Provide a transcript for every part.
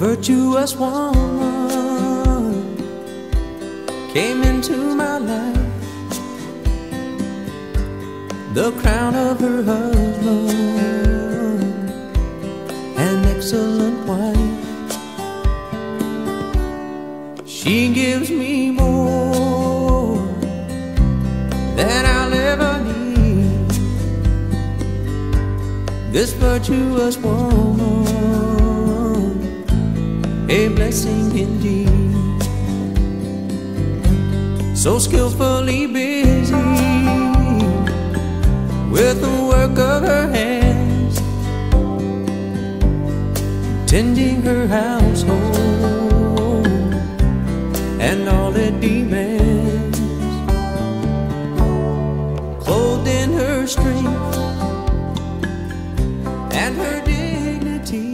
virtuous woman came into my life. The crown of her husband, an excellent wife. She gives me more than I'll ever need. This virtuous woman, a blessing indeed. So skillfully busy with the work of her hands, tending her household and all it demands. Clothed in her strength and her dignity,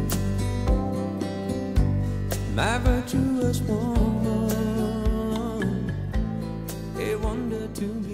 my virtuous woman, a wonder to me.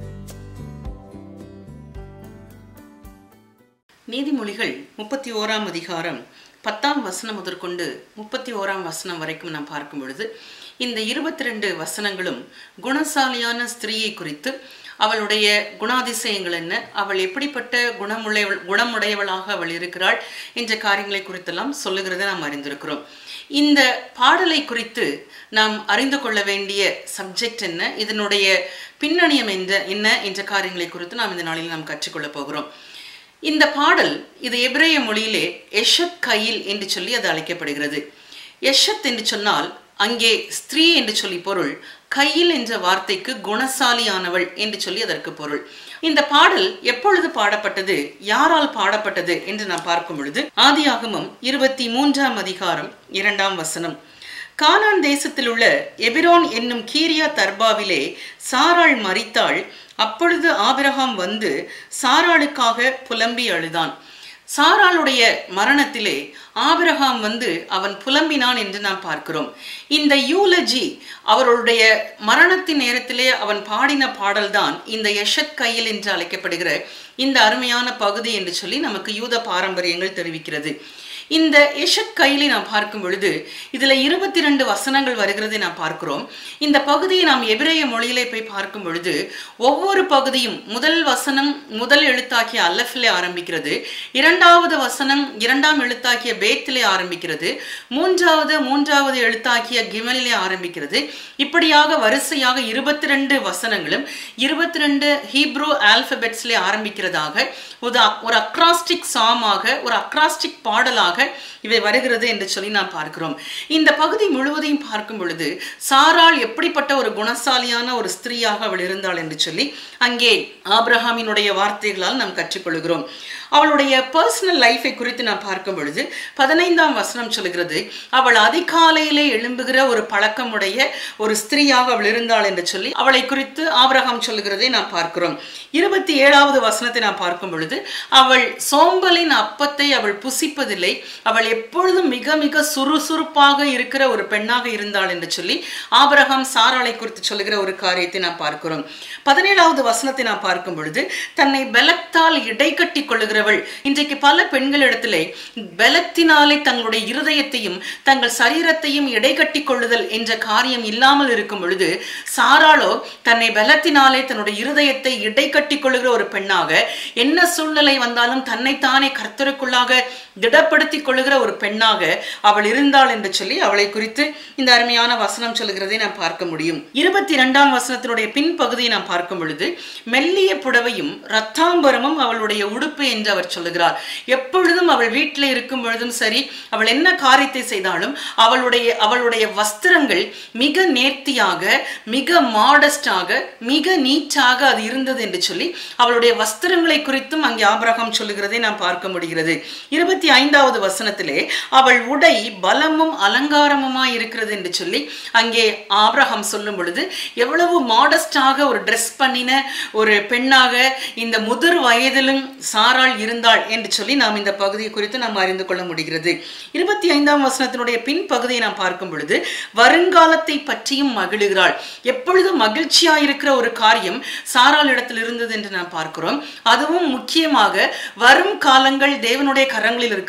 நீதிமொழிகள் முப்பத்தி ஓராம் அதிகாரம் பத்தாம் வசனம் முதற்கொண்டு முப்பத்தி ஓராம் வசனம் வரைக்கும் நாம் பார்க்கும் பொழுது இந்த இருபத்தி ரெண்டு வசனங்களும் குணசாலியான ஸ்திரீயை குறித்து அவளுடைய குணாதிசயங்கள் என்ன அவள் எப்படிப்பட்ட குணமுடைய குணமுடையவளாக அவள் இருக்கிறாள் என்ற காரியங்களை குறித்தெல்லாம் சொல்லுகிறதை நாம் அறிந்திருக்கிறோம் இந்த பாடலை குறித்து நாம் அறிந்து கொள்ள வேண்டிய சப்ஜெக்ட் என்ன இதனுடைய பின்னணியம் என்ற என்ன என்ற காரியங்களை குறித்து நாம் இந்த நாளில் நாம் கற்றுக்கொள்ளப் போகிறோம் இந்த பாடல் இது எபிரேய மொழியிலே எஷத் கையில் என்று சொல்லி அது அழைக்கப்படுகிறது எஷத் என்று சொன்னால் அங்கே ஸ்திரீ என்று சொல்லி பொருள் கையில் என்ற வார்த்தைக்கு குணசாலியானவள் என்று சொல்லி அதற்கு பொருள் இந்த பாடல் எப்பொழுது பாடப்பட்டது யாரால் பாடப்பட்டது என்று நாம் பார்க்கும் பொழுது ஆதியாகமம் இருபத்தி மூன்றாம் அதிகாரம் இரண்டாம் வசனம் கானான் தேசத்தில் உள்ள எபிரோன் என்னும் கீரியா தர்பாவிலே சாராள் மரித்தாள் அப்பொழுது ஆபிரகாம் வந்து சாராளுக்காக புலம்பி அழுதான் சாராளுடைய மரணத்திலே ஆபிரகாம் வந்து அவன் புலம்பினான் என்று நாம் பார்க்கிறோம் இந்த யூலஜி அவருடைய மரணத்தின் நேரத்திலே அவன் பாடின பாடல்தான் இந்த யஷத் கையில் என்று அழைக்கப்படுகிற இந்த அருமையான பகுதி என்று சொல்லி நமக்கு யூத பாரம்பரியங்கள் தெரிவிக்கிறது இந்த எஷத் கையிலை நாம் பார்க்கும் பொழுது இதுல இருபத்தி ரெண்டு வசனங்கள் வருகிறதை நாம் பார்க்கிறோம் இந்த பகுதியை நாம் எபிரேய மொழியிலே போய் பார்க்கும் பொழுது ஒவ்வொரு பகுதியும் முதல் வசனம் முதல் எழுத்தாக்கிய அல்லஃபிலே ஆரம்பிக்கிறது இரண்டாவது வசனம் இரண்டாம் எழுத்தாக்கிய பேத்திலே ஆரம்பிக்கிறது மூன்றாவது மூன்றாவது எழுத்தாக்கிய கிமலிலே ஆரம்பிக்கிறது இப்படியாக வரிசையாக இருபத்தி ரெண்டு வசனங்களும் இருபத்தி ரெண்டு ஹீப்ரூ ஆல்பபெட்ஸ்லே ஆரம்பிக்கிறதாக ஒரு ஒரு அக்ராஸ்டிக் சாமாக ஒரு அக்ராஸ்டிக் பாடலாக இவை வருகிறது என்று சொல்லி நாம் பார்க்கிறோம் இந்த பகுதி முழுவதையும் பார்க்கும் பொழுது சாராள் எப்படிப்பட்ட ஒரு குணசாலியான ஒரு ஸ்திரீயாக அவள் இருந்தாள் என்று சொல்லி அங்கே ஆப்ரஹாமினுடைய வார்த்தைகளால் நாம் கற்றுக்கொள்கிறோம் அவளுடைய பர்சனல் லைஃபை குறித்து நாம் பார்க்கும் பொழுது பதினைந்தாம் வசனம் சொல்கிறது அவள் அதிகாலையிலே எழும்புகிற ஒரு பழக்கமுடைய ஒரு ஸ்திரீயாக அவள் இருந்தாள் என்று சொல்லி அவளை குறித்து ஆபிரகாம் சொல்லுகிறதை நாம் பார்க்கிறோம் இருபத்தி ஏழாவது வசனத்தை நாம் பார்க்கும் பொழுது அவள் சோம்பலின் அப்பத்தை அவள் புசிப்பதில்லை அவள் எப்பொழுதும் மிக மிக சுறுசுறுப்பாக இருக்கிற ஒரு பெண்ணாக இருந்தாள் என்று சொல்லி ஆபிரகாம் சாராளை குறித்து சொல்லுகிற ஒரு காரியத்தை நாம் பார்க்கிறோம் பதினேழாவது வசனத்தை நாம் பார்க்கும் பொழுது தன்னை பலத்தால் இடை கட்டி கொள்ளுகிறவள் இன்றைக்கு பல பெண்களிடத்திலே பலத்தினாலே தங்களுடைய இருதயத்தையும் தங்கள் சரீரத்தையும் இடை கட்டி கொள்ளுதல் என்ற காரியம் இல்லாமல் இருக்கும் பொழுது சாராளோ தன்னை பலத்தினாலே தன்னுடைய இருதயத்தை இடை கட்டி கொள்ளுகிற ஒரு பெண்ணாக என்ன சூழ்நிலை வந்தாலும் தன்னைத்தானே கர்த்தருக்குள்ளாக திடப்படுத்தி கொள்ளுகிற ஒரு பெண்ணாக அவள் இருந்தாள் என்று சொல்லி அவளை குறித்து இந்த அருமையான வசனம் சொல்லுகிறதை நாம் பார்க்க முடியும் இருபத்தி இரண்டாம் வசனத்தினுடைய பின்பகுதியை நாம் பார்க்கும் பொழுது மெல்லிய புடவையும் ரத்தாம்பரமும் அவளுடைய உடுப்பு என்று அவர் சொல்லுகிறார் எப்பொழுதும் அவள் வீட்டில் இருக்கும் பொழுதும் சரி அவள் என்ன காரியத்தை செய்தாலும் அவளுடைய அவளுடைய வஸ்திரங்கள் மிக நேர்த்தியாக மிக மாடஸ்டாக மிக நீட்டாக அது இருந்தது என்று சொல்லி அவளுடைய வஸ்திரங்களை குறித்தும் அங்கே ஆபிரகாம் சொல்லுகிறதை நாம் பார்க்க முடிகிறது இருபத்தி ஐந்தாவது வசனத்திலே அவள் உடை பலமும் அலங்காரமுமாய் இருக்கிறது என்று சொல்லி அங்கே ஆபிரகாம் சொல்லும் பொழுது எவ்வளவு மாடஸ்டாக ஒரு ட்ரெஸ் பண்ணின ஒரு பெண்ணாக இந்த முதிர் வயதிலும் சாராள் இருந்தாள் என்று சொல்லி நாம் இந்த பகுதியை குறித்து நாம் அறிந்து கொள்ள முடிகிறது இருபத்தி ஐந்தாம் வசனத்தினுடைய பின் பகுதியை நாம் பார்க்கும் பொழுது வருங்காலத்தை பற்றியும் மகிழுகிறாள் எப்பொழுதும் மகிழ்ச்சியா இருக்கிற ஒரு காரியம் சாராள் இடத்தில் இருந்தது என்று நாம் பார்க்கிறோம் அதுவும் முக்கியமாக வரும் காலங்கள் தேவனுடைய கரங்களில் இருக்கிறது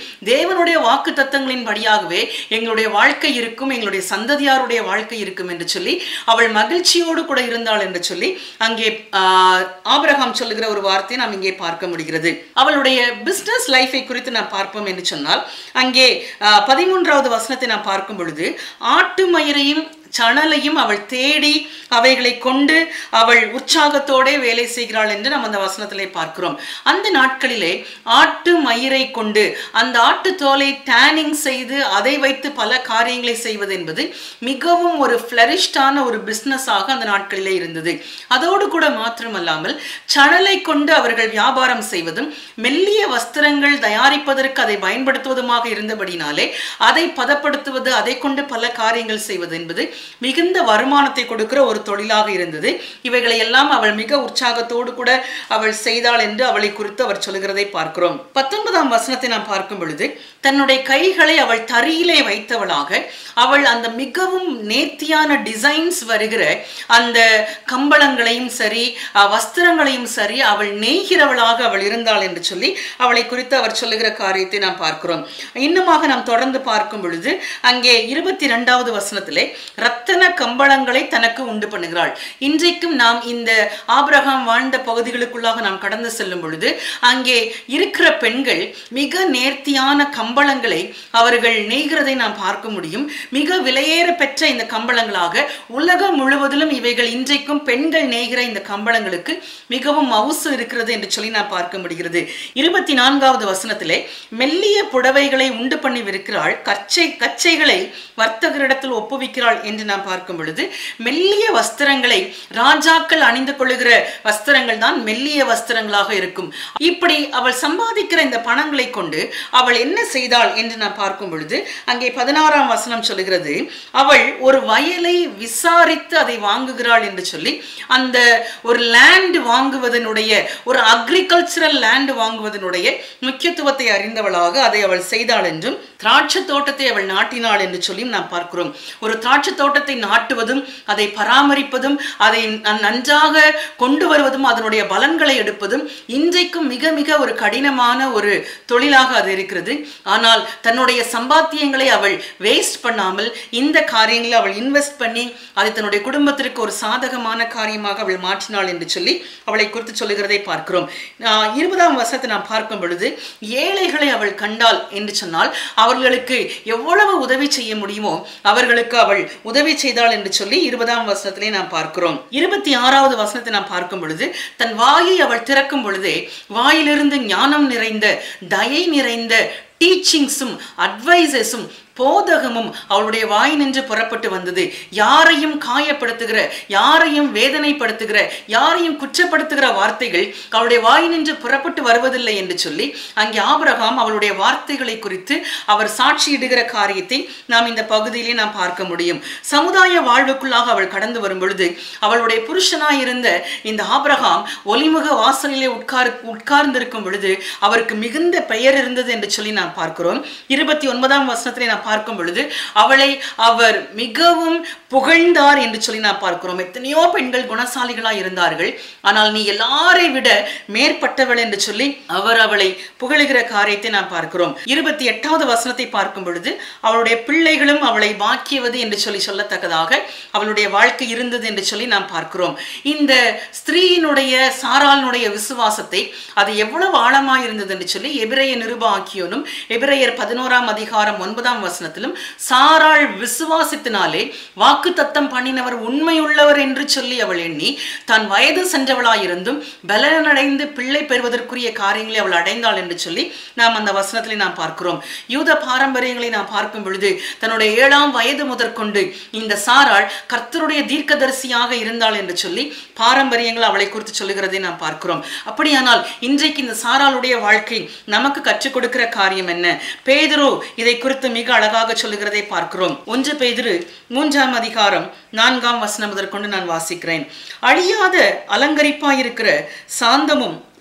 தேவனுடைய வாக்கு தத்தங்களின் படியாகவே எங்களுடைய வாழ்க்கை இருக்கும் எங்களுடைய சந்ததியாருடைய வாழ்க்கை இருக்கும் என்று சொல்லி அவள் மகிழ்ச்சியோடு கூட இருந்தாள் என்று சொல்லி அங்கே ஆஹ், ஆபிரகாம் சொல்லுகிற ஒரு வார்த்தையை நாம் இங்கே பார்க்க முடிகிறது அவளுடைய பிசினஸ் லைஃபை குறித்து நாம் பார்ப்போம் என்று சொன்னால் அங்கே ஆஹ், பதிமூன்றாவது வசனத்தை நாம் பார்க்கும் பொழுது ஆட்டு மயிரையும் சணலையும் அவள் தேடி அவைகளை கொண்டு அவள் உற்சாகத்தோட வேலை செய்கிறாள் என்று நம்ம அந்த வசனத்திலே பார்க்கிறோம் அந்த நாட்களிலே ஆட்டு மயிரை கொண்டு அந்த ஆட்டு தோலை டேனிங் செய்து அதை வைத்து பல காரியங்களை செய்வது என்பது மிகவும் ஒரு ஃபிளரிஷ்டான ஒரு பிஸ்னஸாக அந்த நாட்களிலே இருந்தது அதோடு கூட மாத்திரமல்லாமல் சணலை கொண்டு அவர்கள் வியாபாரம் செய்வதும் மெல்லிய வஸ்திரங்கள் தயாரிப்பதற்கு அதை பயன்படுத்துவதுமாக இருந்தபடினாலே அதை பதப்படுத்துவது அதை கொண்டு பல காரியங்கள் செய்வது என்பது மிகுந்த வருமானத்தை கொடுக்கிற ஒரு தொழிலாக இருந்தது இவைகளை எல்லாம் அவள் மிக உற்சாகத்தோடு கூட அவள் செய்தாள் என்று அவளை குறித்து அவர் சொல்லுகிறதை பார்க்கிறோம் பத்தொன்பதாம் வசனத்தை நாம் பார்க்கும் பொழுது தன்னுடைய கைகளை அவள் தரியிலே வைத்தவளாக அவள் அந்த மிகவும் நேர்த்தியான டிசைன்ஸ் வருகிற அந்த கம்பளங்களையும் சரி அஹ், வஸ்திரங்களையும் சரி அவள் நெய்கிறவளாக அவள் இருந்தாள் என்று சொல்லி அவளை குறித்து அவர் சொல்லுகிற காரியத்தை நாம் பார்க்கிறோம் இன்னுமாக நாம் தொடர்ந்து பார்க்கும் பொழுது அங்கே இருபத்தி இரண்டாவது வசனத்திலே ரத்தன கம்பளங்களை தனக்கு உண்டு பண்ணுகிறாள் இன்றைக்கும் நாம் இந்த ஆபிரகாம் வாழ்ந்த பகுதிகளுக்குள்ளாக நாம் கடந்து செல்லும் பொழுது அங்கே இருக்கிற பெண்கள் மிக நேர்த்தியான கம்பளங்களை அவர்கள் நெய்கிறதை நாம் பார்க்க முடியும் மிக விலையேற பெற்ற இந்த கம்பளங்களாக உலகம் முழுவதிலும் இவைகள் இன்றைக்கும் பெண்கள் நெய்கிற இந்த கம்பளங்களுக்கு மிகவும் மவுசு இருக்கிறது என்று சொல்லி நான் பார்க்க முடிகிறது இருபத்தி நான்காவது வசனத்திலே மெல்லிய புடவைகளை உண்டு பண்ணி விற்கிறாள் கச்சை கச்சைகளை வர்த்தகரிடத்தில் ஒப்புவிக்கிறாள் என்று நாம் பார்க்கும் பொழுது மெல்லிய வஸ்திரங்களை ராஜாக்கள் அணிந்து கொள்ளுகிற வஸ்திரங்கள் தான் மெல்லிய வஸ்திரங்களாக இருக்கும் இப்படி அவள் சம்பாதிக்கிற இந்த பணங்களை கொண்டு அவள் என்ன செய்தாள் என்று நாம் பார்க்கும் பொழுது அங்கே பதினாறாம் வசனம் சொல்லுகிறது அவள் ஒரு வயலை விசாரித்து அதை வாங்குகிறாள் என்று சொல்லி அந்த ஒரு லேண்ட் வாங்குவதனுடைய ஒரு அக்ரிகல்ச்சரல் லேண்ட் வாங்குவதனுடைய முக்கியத்துவத்தை அறிந்தவளாக அதை அவள் செய்தாள் என்றும் திராட்சை தோட்டத்தை அவள் நாட்டினாள் என்று சொல்லியும் நாம் பார்க்கிறோம் ஒரு திராட்சை தோட்டத்தை நாட்டுவதும் அதை பராமரிப்பதும் அதை ந- நன்றாக கொண்டு வருவதும் அதனுடைய பலன்களை எடுப்பதும் இன்றைக்கும் மிக மிக ஒரு கடினமான ஒரு தொழிலாக அது இருக்கிறது ஆனால் தன்னுடைய சம்பாத்தியங்களை அவள் வேஸ்ட் பண்ணாமல் இந்த காரியங்களில் அவள் இன்வெஸ்ட் பண்ணி அதை தன்னுடைய குடும்பத்திற்கு ஒரு சாதகமான காரியமாக அவள் மாற்றினாள் என்று சொல்லி அவளை குறித்து சொல்லுகிறதை பார்க்கிறோம் ஆஹ் இருபதாம் வருஷத்தை நாம் பார்க்கும் பொழுது ஏழைகளை அவள் கண்டாள் என்று சொன்னால் அவர்களுக்கு எவ்வளவு உதவி செய்ய முடியுமோ அவர்களுக்கு அவள் உதவி செய்தாள் என்று சொல்லி இருபதாம் வசனத்திலே நாம் பார்க்கிறோம் இருபத்தி ஆறாவது வசனத்தை நாம் பார்க்கும் பொழுது தன் வாயை அவள் திறக்கும் பொழுதே வாயிலிருந்து ஞானம் நிறைந்த தயை நிறைந்த டீச்சிங்ஸும் அட்வைசஸும் போதகமும் அவளுடைய வாய் நின்று புறப்பட்டு வந்தது யாரையும் காயப்படுத்துகிற யாரையும் வேதனைப்படுத்துகிற யாரையும் குற்றப்படுத்துகிற வார்த்தைகள் அவளுடைய வாய் நின்று புறப்பட்டு வருவதில்லை என்று சொல்லி அங்கே ஆபிரகாம் அவளுடைய வார்த்தைகளை குறித்து அவர் சாட்சியிடுகிற காரியத்தை நாம் இந்த பகுதியிலே நாம் பார்க்க முடியும் சமுதாய வாழ்வுக்குள்ளாக அவள் கடந்து வரும் பொழுது அவளுடைய புருஷனாய் இருந்த இந்த ஆபிரகாம் ஒலிமுக வாசலிலே உட்கார் உட்கார்ந்திருக்கும் பொழுது அவருக்கு மிகுந்த பெயர் இருந்தது என்று சொல்லி நாம் பார்க்கிறோம் இருபத்தி ஒன்பதாம் வசனத்திலே நாம் பார்க்கும் பொழுது அவளை அவர் மிகவும் புகழ்ந்தார் என்று சொல்லி நாம் பார்க்கிறோம் எத்தனையோ பெண்கள் குணசாலிகளாய் இருந்தார்கள் ஆனால் நீ எல்லாரை விட மேற்பட்டவள் என்று சொல்லி அவர் அவளை புகழுகிற காரியத்தை நாம் பார்க்கிறோம் இருபத்தி எட்டாவது வசனத்தை பார்க்கும் பொழுது அவளுடைய பிள்ளைகளும் அவளை பாக்கியவது என்று சொல்லி சொல்லத்தக்கதாக அவளுடைய வாழ்க்கை இருந்தது என்று சொல்லி நாம் பார்க்கிறோம் இந்த ஸ்திரீயினுடைய சாராளினுடைய விசுவாசத்தை அது எவ்வளவு ஆழமாய் இருந்தது என்று சொல்லி எபிரேய நிருபாக்கியோனும் எபிரேயர் பதினோராம் அதிகாரம் ஒன்பதாம் வசனத்திலும் சாராள் விசுவாசத்தினாலே வாக்கு தத்தம் பண்ணினவர் உண்மையுள்ளவர் என்று சொல்லி அவள் எண்ணி தான் வயது சென்றவளாயிருந்தும் பலனடைந்து பிள்ளை பெறுவதற்குரிய காரியங்களை அவள் அடைந்தாள் என்று சொல்லி நாம் அந்த வசனத்திலே நாம் பார்க்கிறோம் யூத பாரம்பரியங்களை நாம் பார்க்கும் பொழுது தன்னுடைய ஏழாம் வயது முதற்கொண்டு இந்த சாராள் கர்த்தருடைய தீர்க்கதரிசியாக இருந்தாள் என்று சொல்லி பாரம்பரியங்கள் அவளை குறித்து சொல்லுகிறதை நாம் பார்க்கிறோம் அப்படியானால் இன்றைக்கு இந்த சாராளுடைய வாழ்க்கை நமக்கு கற்றுக் கொடுக்கிற காரியம் என்ன பேதுரு இதை குறித்து மிக அழகாக சொல்லுகிறதை பார்க்கிறோம் ஒன்று பேதுரு மூன்றாம் அதிகாரம் நான்காம் வசனம் முதற்கொண்டு நான் வாசிக்கிறேன் அழியாத அலங்கரிப்பாயிருக்கிற சாந்தமும்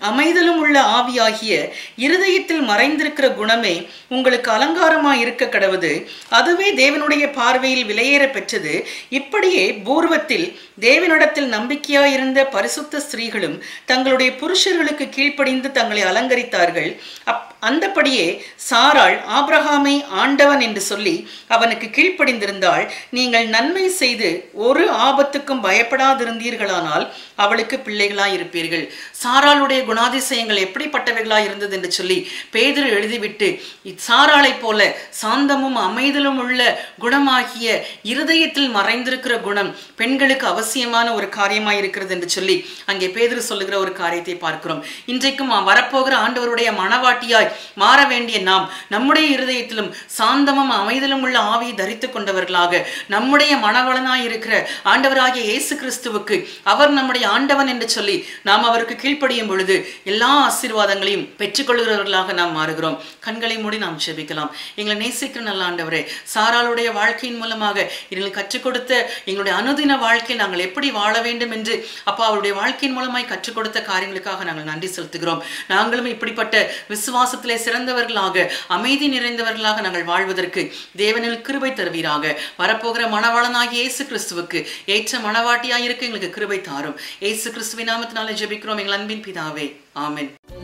அமைதலும் உள்ள ஆவியாகிய இருதயத்தில் மறைந்திருக்கிற குணமே உங்களுக்கு அலங்காரமாய் இருக்க கடவுது அதுவே தேவனுடைய பார்வையில் விலையேற பெற்றது இப்படியே பூர்வத்தில் தேவனிடத்தில் நம்பிக்கையாயிருந்த பரிசுத்த ஸ்திரீகளும் தங்களுடைய புருஷர்களுக்கு கீழ்ப்படிந்து தங்களை அலங்கரித்தார்கள் அப் அந்தபடியே சாராள் ஆபிரகாமை ஆண்டவன் என்று சொல்லி அவனுக்கு கீழ்ப்படிந்திருந்தால் நீங்கள் நன்மை செய்து ஒரு ஆபத்துக்கும் பயப்படாதிருந்தீர்களானால் அவளுக்கு பிள்ளைகளாய் இருப்பீர்கள் சாராளுடைய குணாதிசயங்கள் எப்படிப்பட்டவைகளாய் இருந்தது என்று சொல்லி பேதுரு எழுதிவிட்டு சாராளைப் போல சாந்தமும் அமைதலும் உள்ள குணமாகிய இருதயத்தில் மறைந்திருக்கிற குணம் பெண்களுக்கு அவசியமான ஒரு காரியமாய் இருக்கிறது என்று சொல்லி அங்கே பேதுரு சொல்லுகிற ஒரு காரியத்தை பார்க்கிறோம் இன்றைக்கும் வரப்போகிற ஆண்டவருடைய மனவாட்டியாய் மாற வேண்டிய நாம் நம்முடைய இருதயத்திலும் சாந்தமும் அமைதலும் உள்ள ஆவியை தரித்து கொண்டவர்களாக நம்முடைய மனவளனாய் இருக்கிற ஆண்டவராகிய இயேசு கிறிஸ்துவுக்கு அவர் நம்முடைய ஆண்டவன் என்று சொல்லி நாம் அவருக்கு கீழ்ப்படியும் பொழுது எல்லா ஆசீர்வாதங்களையும் பெற்றுக்கொள்கிறவர்களாக நாம் மாறுகிறோம் கண்களை மூடி நாம் ஜெபிக்கலாம் எங்களை நேசிக்கிற நல்ல ஆண்டவரே சாராளுடைய வாழ்க்கையின் மூலமாக எங்களுக்கு கற்றுக் கொடுத்த எங்களுடைய அனுதின வாழ்க்கை நாங்கள் எப்படி வாழ வேண்டும் என்று அப்பா அவருடைய வாழ்க்கையின் மூலமாய் கற்றுக் கொடுத்த காரியங்களுக்காக நாங்கள் நன்றி செலுத்துகிறோம் நாங்களும் இப்படிப்பட்ட விசுவாசத்திலே சிறந்தவர்களாக அமைதி நிறைந்தவர்களாக நாங்கள் வாழ்வதற்கு தேவனில் கிருபை தருவீராக வரப்போகிற மணவாளனாகிய இயேசு கிறிஸ்துவுக்கு ஏற்ற மணவாட்டியாய் இருக்க எங்களுக்கு கிருபை தாரும் இயேசு கிறிஸ்துவின் நாமத்தினாலே ஜெபிக்கிறோம் எங்கள் அன்பின் பிதாவே ஆமென்